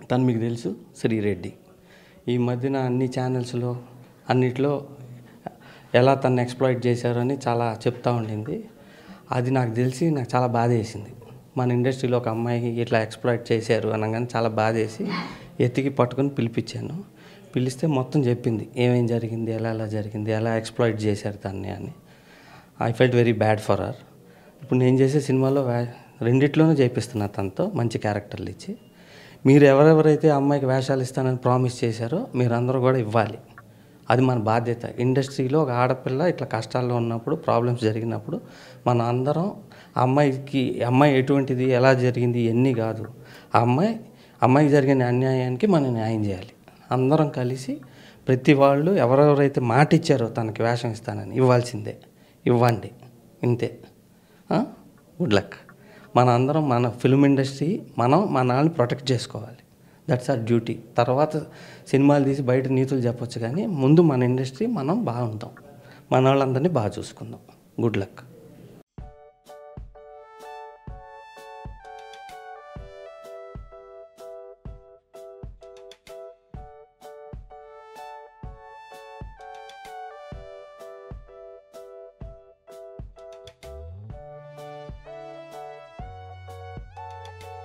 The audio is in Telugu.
తను మీకు తెలుసు శ్రీరెడ్డి ఈ మధ్యన అన్ని ఛానల్స్లో అన్నిట్లో ఎలా తను ఎక్స్ప్లాయిట్ చేశారని చాలా చెప్తా ఉండింది అది నాకు తెలిసి నాకు చాలా బాధ వేసింది మన ఇండస్ట్రీలో ఒక అమ్మాయి ఇట్లా ఎక్స్ప్లాయిట్ చేశారు అనగానే చాలా బాధ వేసి ఎత్తికి పట్టుకొని పిలిపించాను పిలిస్తే మొత్తం చెప్పింది ఏమేం జరిగింది ఎలా ఎలా జరిగింది ఎలా ఎక్స్ప్లాయిట్ చేశారు దాన్ని అని I felt very bad for her ఇప్పుడు నేను చేసే సినిమాలో వే- రెండిట్లోనూ చేపిస్తున్నా తనతో మంచి క్యారెక్టర్లు ఇచ్చి మీరు ఎవరెవరైతే అమ్మాయికి వేషాలు ఇస్తానని ప్రామిస్ చేశారో మీరందరూ కూడా ఇవ్వాలి అది మన బాధ్యత ఇండస్ట్రీలో ఒక ఆడపిల్ల ఇట్లా కష్టాల్లో ఉన్నప్పుడు ప్రాబ్లమ్స్ జరిగినప్పుడు మన అందరం ఆ అమ్మాయికి అమ్మాయి ఎటువంటిది ఎలా జరిగింది ఇవన్నీ కాదు ఆ అమ్మాయి అమ్మాయికి జరిగిన అన్యాయానికి మనం న్యాయం చేయాలి అందరం కలిసి ప్రతి వాళ్ళు ఎవరెవరైతే మాట ఇచ్చారో తనకి వేషం ఇస్తానని ఇవ్వాల్సిందే ఇవ్వండి ఇంతే గుడ్ లక్ మన అందరం మన ఫిల్మ్ ఇండస్ట్రీ మనం మన వాళ్ళని ప్రొటెక్ట్ చేసుకోవాలి దట్స్ ఆర్ డ్యూటీ తర్వాత సినిమాలు తీసి బయట నీతులు చెప్పొచ్చు కానీ ముందు మన ఇండస్ట్రీ మనం బాగుంటాం మన వాళ్ళందరినీ బాగా చూసుకుందాం గుడ్ లక్